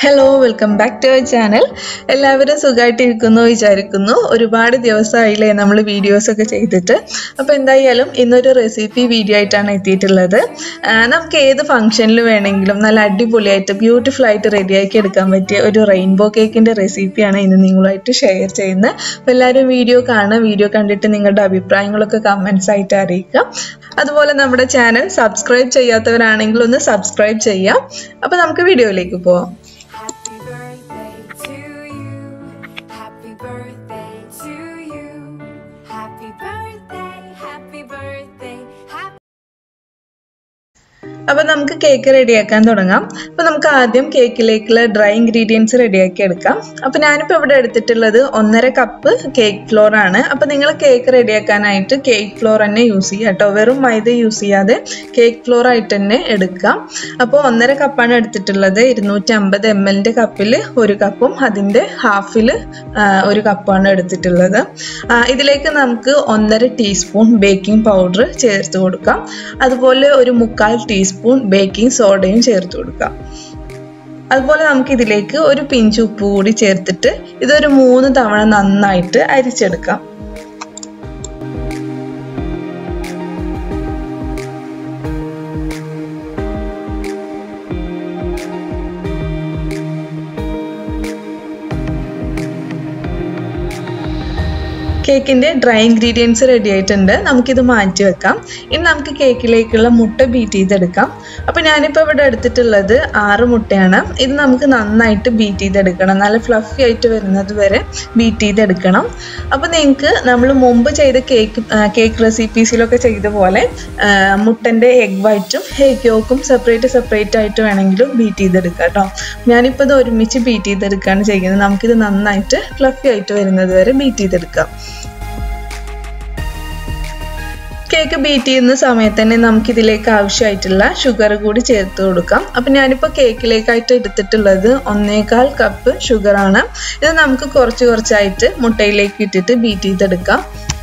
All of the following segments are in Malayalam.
Hello welcome back to our channel എല്ലാവരും സുഖമായിട്ടിരിക്കുന്നു വിചാരിക്കുന്നു ഒരുപാട് ദിവസമായില്ലേ നമ്മൾ വീഡിയോസ് ഒക്കെ ചെയ്തിട്ട് അപ്പോൾ എന്തായാലും ഇന്നൊരു റെസിപ്പി വീഡിയോ ആയിട്ടാണ് എത്തിയിട്ടുള്ളത് ആ, നമുക്ക് ഏത് ഫംഗ്ഷനിൽ വേണമെങ്കിലും നല്ല അടിപൊളിയായിട്ട് ബ്യൂട്ടിഫുൾ ആയിട്ട് റെഡിയാക്കി എടുക്കാൻ പറ്റിയ ഒരു റെയിൻബോ കേക്കിൻ്റെ റെസിപ്പിയാണ് ഇന്ന് നിങ്ങളുമായിട്ട് ഷെയർ ചെയ്യുന്നത് അപ്പോൾ എല്ലാവരും വീഡിയോ കാണുക വീഡിയോ കണ്ടിട്ട് നിങ്ങളുടെ അഭിപ്രായങ്ങളൊക്കെ കമൻസ് ആയിട്ട് അറിയിക്കുക അതുപോലെ നമ്മുടെ ചാനൽ സബ്സ്ക്രൈബ് ചെയ്യാത്തവരാണെങ്കിൽ ഒന്ന് സബ്സ്ക്രൈബ് ചെയ്യാം അപ്പോൾ നമുക്ക് വീഡിയോയിലേക്ക് പോവാം Happy birthday to you. Happy birthday, happy birthday, happy അപ്പോൾ നമുക്ക് കേക്ക് റെഡിയാക്കാൻ തുടങ്ങാം അപ്പോൾ നമുക്ക് ആദ്യം കേക്കിലേക്കുള്ള ഡ്രൈ ഇൻഗ്രീഡിയൻസ് റെഡിയാക്കി എടുക്കാം അപ്പോൾ ഞാനിപ്പോൾ ഇവിടെ എടുത്തിട്ടുള്ളത് ഒന്നര കപ്പ് കേക്ക് ഫ്ലോർ ആണ് അപ്പോൾ നിങ്ങൾ കേക്ക് റെഡിയാക്കാനായിട്ട് കേക്ക് ഫ്ലോർ തന്നെ യൂസ് ചെയ്യുക കേട്ടോ വെറും മൈദ യൂസ് ചെയ്യാതെ കേക്ക് ഫ്ലോർ ആയിട്ട് തന്നെ എടുക്കാം അപ്പോൾ ഒന്നര കപ്പാണ് എടുത്തിട്ടുള്ളത് ഇരുന്നൂറ്റി അമ്പത് എം എല്ലിൻ്റെ കപ്പിൽ ഒരു കപ്പും അതിൻ്റെ ഹാഫിൽ ഒരു കപ്പാണ് എടുത്തിട്ടുള്ളത് ആ, ഇതിലേക്ക് നമുക്ക് ഒന്നര ടീസ്പൂൺ ബേക്കിംഗ് പൗഡർ ചേർത്ത് കൊടുക്കാം അതുപോലെ ഒരു മുക്കാൽ ടീസ്പൂൺ ബേക്കിംഗ് സോഡയും ചേർത്ത് കൊടുക്കാം അതുപോലെ നമുക്ക് ഇതിലേക്ക് ഒരു പിഞ്ച് ഉപ്പ് കൂടി ചേർത്തിട്ട് ഇതൊരു മൂന്ന് തവണ നന്നായിട്ട് അരിച്ചെടുക്കാം കേക്കിൻ്റെ ഡ്രൈ ഇൻഗ്രീഡിയൻസ് റെഡി ആയിട്ടുണ്ട് നമുക്കിത് മാറ്റി വെക്കാം ഇനി നമുക്ക് കേക്കിലേക്കുള്ള മുട്ട ബീറ്റ് ചെയ്തെടുക്കാം അപ്പോൾ ഞാനിപ്പോൾ ഇവിടെ എടുത്തിട്ടുള്ളത് ആറ് മുട്ടയാണ് ഇത് നമുക്ക് നന്നായിട്ട് ബീറ്റ് ചെയ്തെടുക്കണം നല്ല ഫ്ലഫി ആയിട്ട് വരുന്നത് വരെ ബീറ്റ് ചെയ്തെടുക്കണം അപ്പോൾ നിങ്ങൾക്ക് നമ്മൾ മുമ്പ് ചെയ്ത കേക്ക് കേക്ക് റെസിപ്പീസിലൊക്കെ ചെയ്ത പോലെ മുട്ടൻ്റെ എഗ് വൈറ്റും എഗ് യോക്കും സെപ്പറേറ്റ് സെപ്പറേറ്റ് ആയിട്ട് വേണമെങ്കിലും ബീറ്റ് ചെയ്തെടുക്കാം കേട്ടോ ഞാനിപ്പോൾ ഇത് ഒരുമിച്ച് ബീറ്റ് ചെയ്തെടുക്കുകയാണ് ചെയ്യുന്നത് നമുക്കിത് നന്നായിട്ട് ഫ്ലഫി ആയിട്ട് വരുന്നത് വരെ ബീറ്റ് ചെയ്തെടുക്കാം കേക്ക് ബീറ്റ് ചെയ്യുന്ന സമയത്ത് തന്നെ നമുക്ക് ഇതിലേക്ക് ആവശ്യമായിട്ടുള്ള ഷുഗർ കൂടി ചേർത്ത് കൊടുക്കാം അപ്പം ഞാനിപ്പോൾ കേക്കിലേക്കായിട്ട് എടുത്തിട്ടുള്ളത് ഒന്നേകാൽ കപ്പ് ഷുഗറാണ് ഇത് നമുക്ക് കുറച്ച് കുറച്ചായിട്ട് മുട്ടയിലേക്ക് ഇട്ടിട്ട് ബീറ്റ് ചെയ്തെടുക്കാം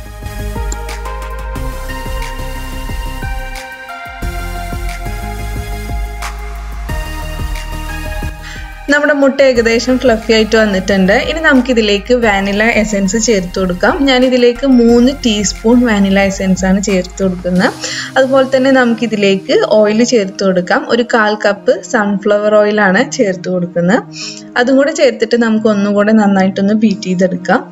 നമ്മുടെ മുട്ട ഏകദേശം ഫ്ലഫി ആയിട്ട് വന്നിട്ടുണ്ട് ഇനി നമുക്കിതിലേക്ക് വാനില എസെൻസ് ചേർത്ത് കൊടുക്കാം ഞാൻ ഇതിലേക്ക് മൂന്ന് ടീസ്പൂൺ വാനില എസെൻസ് ആണ് ചേർത്ത് കൊടുക്കുന്നത് അതുപോലെ തന്നെ നമുക്കിതിലേക്ക് ഓയിൽ ചേർത്ത് കൊടുക്കാം ഒരു കാൽ കപ്പ് സൺഫ്ലവർ ഓയിലാണ് ചേർത്ത് കൊടുക്കുന്നത് അതും കൂടെ ചേർത്തിട്ട് നമുക്ക് ഒന്നും കൂടെ നന്നായിട്ടൊന്ന് ബീറ്റ് ചെയ്തെടുക്കാം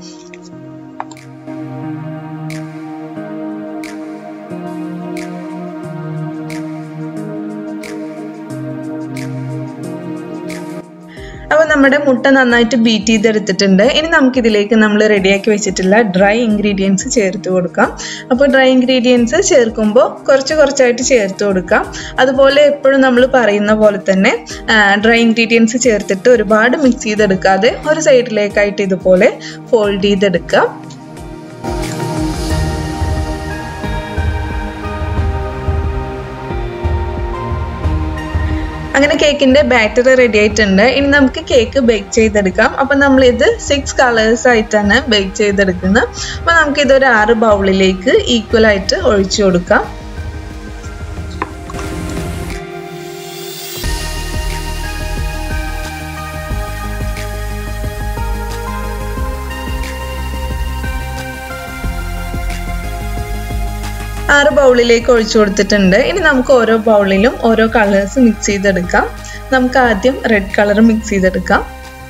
അപ്പോൾ നമ്മുടെ മുട്ട നന്നായിട്ട് ബീറ്റ് ചെയ്തെടുത്തിട്ടുണ്ട് ഇനി നമുക്കിതിലേക്ക് നമ്മൾ റെഡിയാക്കി വെച്ചിട്ടുള്ള ഡ്രൈ ഇൻഗ്രീഡിയൻസ് ചേർത്ത് കൊടുക്കാം അപ്പോൾ ഡ്രൈ ഇൻഗ്രീഡിയൻസ് ചേർക്കുമ്പോൾ കുറച്ച് കുറച്ചായിട്ട് ചേർത്ത് കൊടുക്കാം അതുപോലെ എപ്പോഴും നമ്മൾ പറയുന്ന പോലെ തന്നെ ഡ്രൈ ഇൻഗ്രീഡിയൻസ് ചേർത്തിട്ട് ഒരുപാട് മിക്സ് ചെയ്തെടുക്കാതെ ഒരു സൈഡിലേക്കായിട്ട് ഇതുപോലെ ഫോൾഡ് ചെയ്തെടുക്കാം അങ്ങനെ കേക്കിന്റെ ബാറ്റർ റെഡി ആയിട്ടുണ്ട് ഇനി നമുക്ക് കേക്ക് ബേക്ക് ചെയ്തെടുക്കാം അപ്പം നമ്മൾ ഇത് സിക്സ് കളേഴ്സ് ആയിട്ടാണ് ബേക്ക് ചെയ്തെടുക്കുന്നത് അപ്പം നമുക്ക് ഇതൊരു ആറ് ബൗളിലേക്ക് ഈക്വൽ ആയിട്ട് ഒഴിച്ചു കൊടുക്കാം ആറ് ബൗളിലേക്ക് ഒഴിച്ചു കൊടുത്തിട്ടുണ്ട് ഇനി നമുക്ക് ഓരോ ബൗളിലും ഓരോ കളേഴ്സ് മിക്സ് ചെയ്തെടുക്കാം നമുക്ക് ആദ്യം റെഡ് കളർ മിക്സ് ചെയ്തെടുക്കാം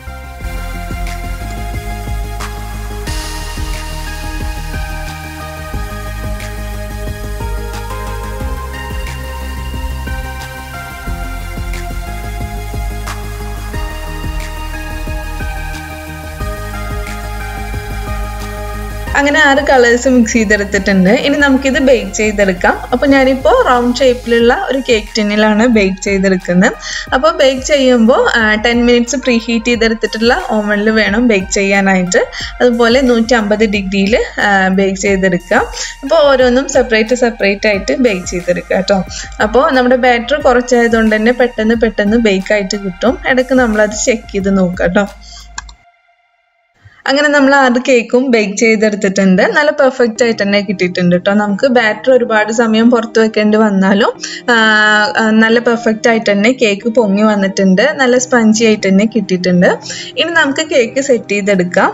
അങ്ങനെ ആറ് കളേഴ്സ് മിക്സ് ചെയ്തെടുത്തിട്ടുണ്ട് ഇനി നമുക്കിത് ബേക്ക് ചെയ്തെടുക്കാം അപ്പോൾ ഞാനിപ്പോൾ റൗണ്ട് ഷേപ്പിലുള്ള ഒരു കേക്ക് ടിന്നിലാണ് ബേക്ക് ചെയ്തെടുക്കുന്നത് അപ്പോൾ ബേക്ക് ചെയ്യുമ്പോൾ ടെൻ മിനിറ്റ്സ് പ്രീ ഹീറ്റ് ചെയ്തെടുത്തിട്ടുള്ള ഓവനിൽ വേണം ബേക്ക് ചെയ്യാനായിട്ട് അതുപോലെ നൂറ്റി അമ്പത് ഡിഗ്രിയിൽ ബേക്ക് ചെയ്തെടുക്കാം അപ്പോൾ ഓരോന്നും സെപ്പറേറ്റ് സെപ്പറേറ്റ് ആയിട്ട് ബേക്ക് ചെയ്തെടുക്കുക കേട്ടോ അപ്പോൾ നമ്മുടെ ബാറ്റർ കുറച്ചായതുകൊണ്ട് തന്നെ പെട്ടെന്ന് പെട്ടെന്ന് ബേക്ക് ആയിട്ട് കിട്ടും ഇടയ്ക്ക് നമ്മളത് ചെക്ക് ചെയ്ത് നോക്കാം കേട്ടോ അങ്ങനെ നമ്മൾ ആറ് കേക്കും ബേക്ക് ചെയ്തെടുത്തിട്ടുണ്ട് നല്ല പെർഫെക്റ്റ് ആയിട്ട് തന്നെ കിട്ടിയിട്ടുണ്ട് കേട്ടോ നമുക്ക് ബാറ്റർ ഒരുപാട് സമയം പുറത്ത് വെക്കേണ്ടി വന്നാലും ആ, ആ, നല്ല പെർഫെക്റ്റ് ആയിട്ട് തന്നെ കേക്ക് പൊങ്ങി വന്നിട്ടുണ്ട് നല്ല സ്പഞ്ചി ആയിട്ട് തന്നെ കിട്ടിയിട്ടുണ്ട് ഇനി നമുക്ക് കേക്ക് സെറ്റ് ചെയ്തെടുക്കാം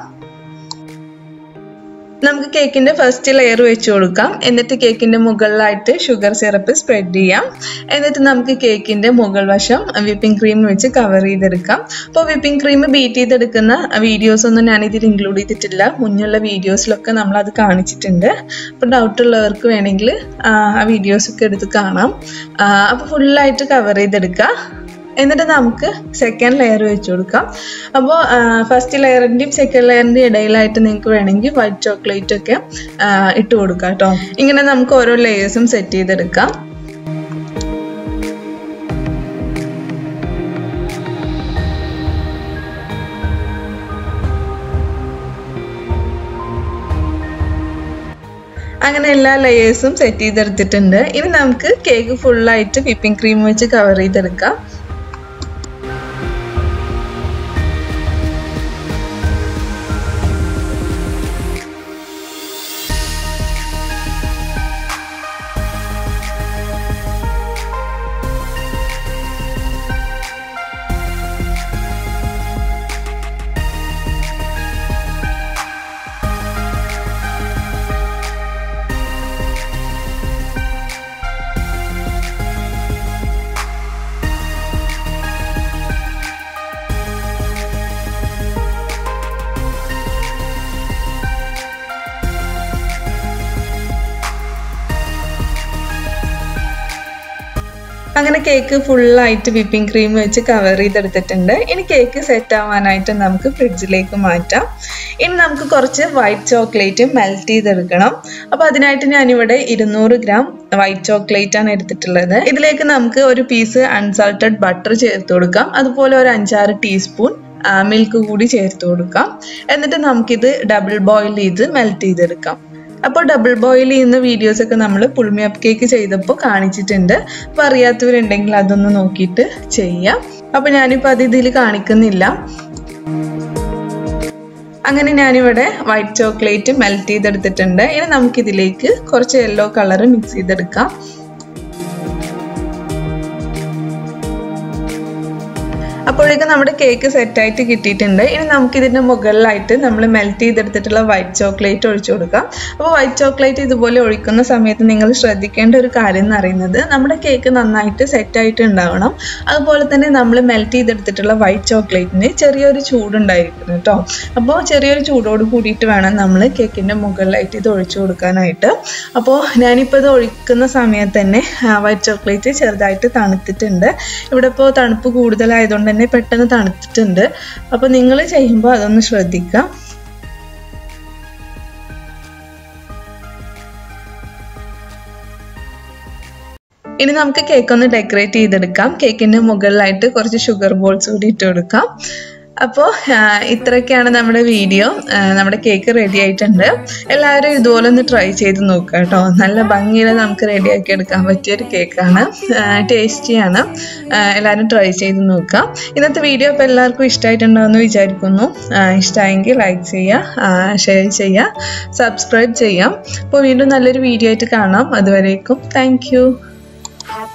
നമുക്ക് കേക്കിന്റെ ഫസ്റ്റ് ലെയർ വെച്ച് കൊടുക്കാം എന്നിട്ട് കേക്കിന്റെ മുകളിലായിട്ട് ഷുഗർ സിറപ്പ് സ്പ്രെഡ് ചെയ്യാം എന്നിട്ട് നമുക്ക് കേക്കിന്റെ മുകൾ വശം വിപ്പിംഗ് ക്രീം വെച്ച് കവർ ചെയ്തെടുക്കാം അപ്പോൾ വിപ്പിംഗ് ക്രീം ബീറ്റ് ചെയ്തെടുക്കുന്ന വീഡിയോസ് ഒന്നും ഞാൻ ഇതിൽ ഇൻക്ലൂഡ് ചെയ്തിട്ടില്ല മുന്നുള്ള വീഡിയോസിലൊക്കെ നമ്മൾ അത് കാണിച്ചിട്ടുണ്ട് അപ്പോൾ ഡൗട്ട് ഉള്ളവർക്ക് വേണമെങ്കിൽ ആ വീഡിയോസ് ഒക്കെ എടുത്ത് കാണാം അപ്പോൾ ഫുള്ളായിട്ട് കവർ ചെയ്തെടുക്കുക എന്നിട്ട് നമുക്ക് സെക്കൻഡ് ലെയർ വെച്ച് കൊടുക്കാം അപ്പോൾ ഫസ്റ്റ് ലെയറിൻ്റെയും സെക്കൻഡ് ലെയറിൻ്റെയും ഇടയിലായിട്ട് നിങ്ങൾക്ക് വേണമെങ്കിൽ വൈറ്റ് ചോക്ലേറ്റ് ഒക്കെ ആ, ഇട്ട് കൊടുക്കാം കേട്ടോ ഇങ്ങനെ നമുക്ക് ഓരോ ലെയേഴ്സും സെറ്റ് ചെയ്തെടുക്കാം അങ്ങനെ എല്ലാ ലെയേഴ്സും സെറ്റ് ചെയ്തെടുത്തിട്ടുണ്ട് ഇനി നമുക്ക് കേക്ക് ഫുള്ളായിട്ട് വിപ്പിംഗ് ക്രീം വെച്ച് കവർ ചെയ്തെടുക്കാം അങ്ങനെ കേക്ക് ഫുള്ളായിട്ട് വിപ്പിംഗ് ക്രീം വെച്ച് കവർ ചെയ്തെടുത്തിട്ടുണ്ട് ഇനി കേക്ക് സെറ്റ് ആവാനായിട്ട് നമുക്ക് ഫ്രിഡ്ജിലേക്ക് മാറ്റാം ഇനി നമുക്ക് കുറച്ച് വൈറ്റ് ചോക്ലേറ്റ് മെൽറ്റ് ചെയ്തെടുക്കണം അപ്പോൾ അതിനായിട്ട് ഞാനിവിടെ ഇരുന്നൂറ് ഗ്രാം വൈറ്റ് ചോക്ലേറ്റ് ആണ് എടുത്തിട്ടുള്ളത് ഇതിലേക്ക് നമുക്ക് ഒരു പീസ് അൺസാൾട്ടഡ് ബട്ടർ ചേർത്ത് കൊടുക്കാം അതുപോലെ ഒരു അഞ്ചാറ് ടീസ്പൂൺ മിൽക്ക് കൂടി ചേർത്ത് കൊടുക്കാം എന്നിട്ട് നമുക്കിത് ഡബിൾ ബോയിൽ ചെയ്ത് മെൽറ്റ് ചെയ്തെടുക്കാം അപ്പോൾ ഡബിൾ ബോയിൽ ചെയ്യുന്ന വീഡിയോസ് ഒക്കെ നമ്മൾ പുൾമി അപ്പ് കേക്ക് ചെയ്തപ്പോൾ കാണിച്ചിട്ടുണ്ട് അപ്പോൾ അറിയാത്തവരുണ്ടെങ്കിൽ അതൊന്ന് നോക്കിയിട്ട് ചെയ്യാം അപ്പോൾ ഞാനിപ്പോൾ അത് ഇതിൽ കാണിക്കുന്നില്ല അങ്ങനെ ഞാനിവിടെ വൈറ്റ് ചോക്ലേറ്റ് മെൽറ്റ് ചെയ്തെടുത്തിട്ടുണ്ട് ഇനി നമുക്കിതിലേക്ക് കുറച്ച് യെല്ലോ കളർ മിക്സ് ചെയ്തെടുക്കാം അപ്പോഴേക്കും നമ്മുടെ കേക്ക് സെറ്റായിട്ട് കിട്ടിയിട്ടുണ്ട് ഇനി നമുക്ക് ഇതിൻ്റെ മുകളിലായിട്ട് നമ്മൾ മെൽറ്റ് ചെയ്തെടുത്തിട്ടുള്ള വൈറ്റ് ചോക്ലേറ്റ് ഒഴിച്ചു കൊടുക്കാം അപ്പോൾ വൈറ്റ് ചോക്ലേറ്റ് ഇതുപോലെ ഒഴിക്കുന്ന സമയത്ത് നിങ്ങൾ ശ്രദ്ധിക്കേണ്ട ഒരു കാര്യം എന്ന് പറയുന്നത് നമ്മുടെ കേക്ക് നന്നായിട്ട് സെറ്റായിട്ട് ഉണ്ടാവണം അതുപോലെ തന്നെ നമ്മൾ മെൽറ്റ് ചെയ്തെടുത്തിട്ടുള്ള വൈറ്റ് ചോക്ലേറ്റിന് ചെറിയൊരു ചൂടുണ്ടായിരിക്കണം കേട്ടോ അപ്പോൾ ചെറിയൊരു ചൂടോട് കൂടിയിട്ട് വേണം നമ്മൾ കേക്കിൻ്റെ മുകളിലായിട്ട് ഇത് ഒഴിച്ചു കൊടുക്കാനായിട്ട് അപ്പോൾ ഞാനിപ്പോൾ ഇത് ഒഴിക്കുന്ന സമയത്ത് തന്നെ വൈറ്റ് ചോക്ലേറ്റ് ചെറുതായിട്ട് തണുത്തിട്ടുണ്ട് ഇവിടെ ഇപ്പോൾ തണുപ്പ് കൂടുതലായതുകൊണ്ട് തന്നെ പെട്ടെന്ന് തണുത്തിട്ടുണ്ട് അപ്പോൾ നിങ്ങൾ ചെയ്യുമ്പോൾ അതൊന്ന് ശ്രദ്ധിക്കാം ഇനി നമുക്ക് കേക്ക് ഒന്ന് ഡെക്കറേറ്റ് ചെയ്തെടുക്കാം കേക്കിന്റെ മുകളിലായിട്ട് കുറച്ച് ഷുഗർ ബോൾസ് കൂടി ഇട്ട് കൊടുക്കാം അപ്പോൾ ഇത്രയൊക്കെയാണ് നമ്മുടെ വീഡിയോ നമ്മുടെ കേക്ക് റെഡി ആയിട്ടുണ്ട് എല്ലാവരും ഇതുപോലെ ഒന്ന് ട്രൈ ചെയ്ത് നോക്കുക കേട്ടോ നല്ല ഭംഗിയിൽ നമുക്ക് റെഡിയാക്കി എടുക്കാൻ പറ്റിയൊരു കേക്കാണ് ടേസ്റ്റിയാണ് എല്ലാവരും ട്രൈ ചെയ്ത് നോക്കുക ഇന്നത്തെ വീഡിയോ ഇപ്പോൾ എല്ലാവർക്കും ഇഷ്ടമായിട്ടുണ്ടാവുമെന്ന് വിചാരിക്കുന്നു ഇഷ്ടമായെങ്കിൽ ലൈക്ക് ചെയ്യുക ഷെയർ ചെയ്യുക സബ്സ്ക്രൈബ് ചെയ്യാം അപ്പോൾ വീണ്ടും നല്ലൊരു വീഡിയോ ആയിട്ട് കാണാം അതുവരേക്കും താങ്ക് Happy